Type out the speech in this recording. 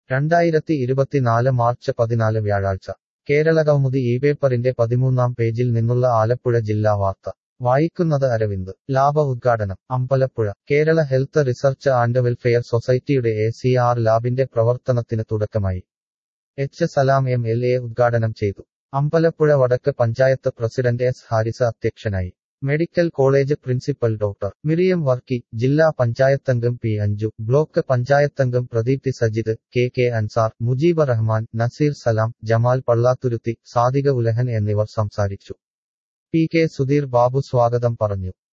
രണ്ടായിരത്തി ഇരുപത്തിനാല് മാർച്ച് പതിനാല് വ്യാഴാഴ്ച കേരളകൗമുദി ഈ പേപ്പറിന്റെ പതിമൂന്നാം പേജിൽ നിന്നുള്ള ആലപ്പുഴ ജില്ലാ വാർത്ത വായിക്കുന്നത് അരവിന്ദ് ലാഭ ഉദ്ഘാടനം Ambalappuzha Kerala health research and welfare സൊസൈറ്റിയുടെ എ സി ആർ ലാബിന്റെ പ്രവർത്തനത്തിന് തുടക്കമായി H Salam M L A ഉദ്ഘാടനം ചെയ്തു അമ്പലപ്പുഴ വടക്ക് പഞ്ചായത്ത് പ്രസിഡന്റ് എസ് ഹാരിസ അധ്യക്ഷനായി medical college principal doctor Miriam Varkey ജില്ലാ പഞ്ചായത്തംഗം പി അഞ്ജു ബ്ലോക്ക് പഞ്ചായത്തംഗം പ്രദീപ്തി സജിദ് കെ കെ അൻസാർ മുജീബ് റഹ്മാൻ നസീർ സലാം ജമാൽ പള്ളാത്തുരുത്തി സാദിക ഉലഹൻ എന്നിവർ സംസാരിച്ചു പി കെ സുധീർ ബാബു സ്വാഗതം പറഞ്ഞു